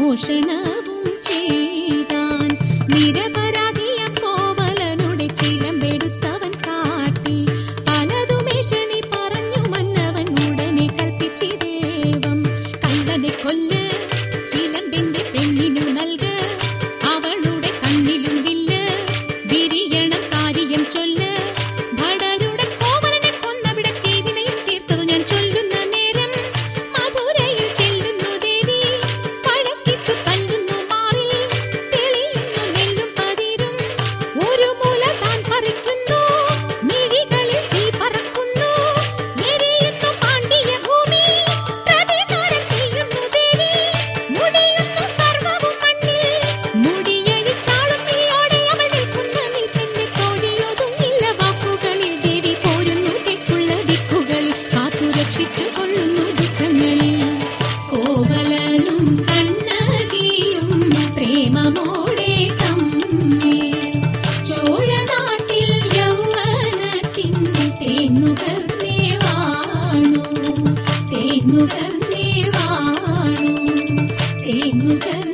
മോഷണവും ചെയ്താൻ നിരപരാധിയ കോവലനുടെ ചിലമ്പെടുത്തവൻ കാട്ടി പലതുമേഷണി പറഞ്ഞു മന്നവൻ ഉടനെ കൽപ്പിച്ചി ദേവം കള്ളനെ കൊല്ല് ചിലമ്പിന്റെ പെണ്ണിനു നൽക് അവളുടെ കണ്ണിലും വില്ല് വിരിയണം കാര്യം ചൊല്ല് ഭടരുടെ കോവലനെ കൊന്നവിടെ തീവിനെയും തീർത്തതു ഞാൻ ചൊല്ലുന്ന നേരം മധുരയിൽ ചെല്ലുന്നു ദേവി പഴക്കിട്ടു തല്ലുന്നു മാറിൽ തെളിയുന്നു നെല്ലും പതിരും ഒരു മൂല താൻ പറിക്കുന്നു മിഴികളിൽ തീ പറക്കുന്നു എരിയുന്നു പാണ്ഡ്യ ഭൂമി പ്രതികാരം ചെയ്യുന്നു ദേവി മുടിയുന്നു സർവവും മണ്ണിൽ മുടിയഴിച്ചാളും മിഴിയോടെ അവൾ നിൽക്കുന്ന നിൽപ്പിന്റെ തോഴിയൊതുങ്ങില്ല വാക്കുകളിൽ ദേവി പോരുന്നു തെക്കുള്ള ദിക്കുകളിൽ കാത്തു രക്ഷിച്ചു കൊള്ളുന്നു ദുഃഖങ്ങളിൽ കോവലനും കണ്ണകിയും പ്രേമമോടെ തമ്മിൽ ചോഴനാട്ടിൽ യൗവനത്തിൻ തേന്നുകർന്നേ വാണു തേന്നുകർന്നേ വാണു തേന്നുകർ